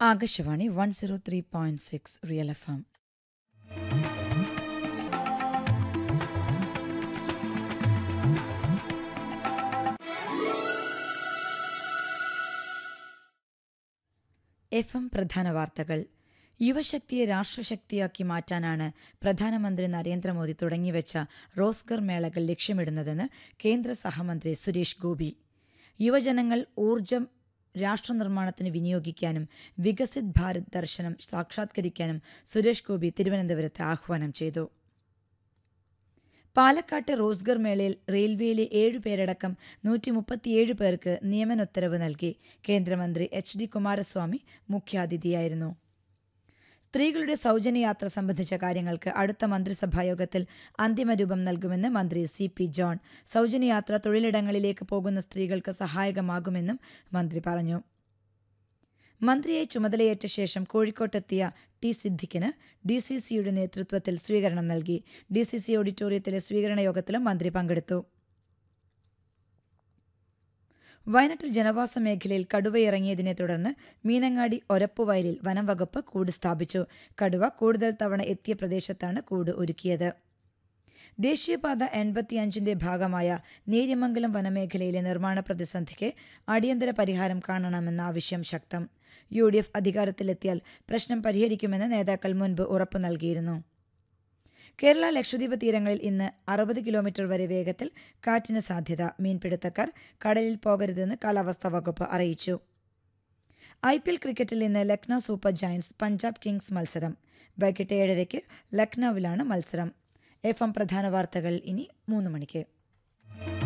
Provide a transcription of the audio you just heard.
Akashvani one zero three point six real F M F M പ്രധാന വാർത്തകൾ യുവശക്തിയെ രാഷ്ട്രശക്തിയാക്കി മാറ്റാനാണ് പ്രധാനമന്ത്രി നരേന്ദ്രമോദി തുടങ്ങിവെച്ച റോസ്ഗർ മേളകൾ ലക്ഷ്യമിടുന്നതെന്ന് കേന്ദ്ര സഹമന്ത്രി സുരേഷ് ഗോപി യുവജനങ്ങൾ ഊർജം രാഷ്ട്രനിർമ്മാണത്തിന് വിനിയോഗിക്കാനും വികസിത് ഭാരത് ദർശനം സാക്ഷാത്കരിക്കാനും സുരേഷ് ഗോപി തിരുവനന്തപുരത്ത് ആഹ്വാനം ചെയ്തു പാലക്കാട്ട് റോസ്ഗർ മേളയിൽ റെയിൽവേയിലെ ഏഴുപേരടക്കം നൂറ്റി മുപ്പത്തിയേഴ് പേർക്ക് നിയമനോത്തരവ് നൽകി കേന്ദ്രമന്ത്രി എച്ച് ഡി കുമാരസ്വാമി മുഖ്യാതിഥിയായിരുന്നു സ്ത്രീകളുടെ സൗജന്യയാത്ര സംബന്ധിച്ച കാര്യങ്ങൾക്ക് അടുത്ത മന്ത്രിസഭായോഗത്തിൽ അന്തിമരൂപം നൽകുമെന്ന് മന്ത്രി സി പി ജോൺ സൗജന്യയാത്ര തൊഴിലിടങ്ങളിലേക്ക് പോകുന്ന സ്ത്രീകൾക്ക് സഹായകമാകുമെന്നും മന്ത്രി പറഞ്ഞു മന്ത്രിയായി ചുമതലയേറ്റ ശേഷം കോഴിക്കോട്ടെത്തിയ ടി സിദ്ദിഖിന് ഡി സി സിയുടെ നേതൃത്വത്തിൽ സ്വീകരണം നൽകി ഡി സി സി ഓഡിറ്റോറിയത്തിലെ സ്വീകരണ യോഗത്തിലും മന്ത്രി പങ്കെടുത്തു വയനാട്ടിൽ ജനവാസ മേഖലയിൽ കടുവയിറങ്ങിയതിനെ തുടർന്ന് മീനങ്ങാടി ഒരപ്പുവയലിൽ വനം വകുപ്പ് കൂട് സ്ഥാപിച്ചു കടുവ കൂടുതൽ തവണ എത്തിയ പ്രദേശത്താണ് കൂട് ഒരുക്കിയത് ദേശീയപാത എൺപത്തിയഞ്ചിന്റെ ഭാഗമായ നേര്യമംഗലം വനമേഖലയിലെ നിർമ്മാണ പ്രതിസന്ധിക്ക് അടിയന്തര പരിഹാരം കാണണമെന്ന ആവശ്യം ശക്തം യു ഡി എഫ് അധികാരത്തിലെത്തിയാൽ പ്രശ്നം പരിഹരിക്കുമെന്ന് നേതാക്കൾ മുൻപ് ഉറപ്പു നൽകിയിരുന്നു കേരള ലക്ഷദ്വീപ് തീരങ്ങളിൽ ഇന്ന് അറുപത് കിലോമീറ്റർ വരെ വേഗത്തിൽ കാറ്റിന് സാധ്യത മീൻപിടുത്തക്കാർ കടലിൽ പോകരുതെന്ന് കാലാവസ്ഥാ വകുപ്പ് അറിയിച്ചു ഐ പി എൽ ക്രിക്കറ്റിൽ ഇന്ന് Lucknow super giants Punjab kings മത്സരം വൈകിട്ട് ഏഴരയ്ക്ക് ലക്നൌവിലാണ് മത്സരം എഫ് എം പ്രധാന വാർത്തകൾ ഇനി മൂന്ന് മണിക്ക്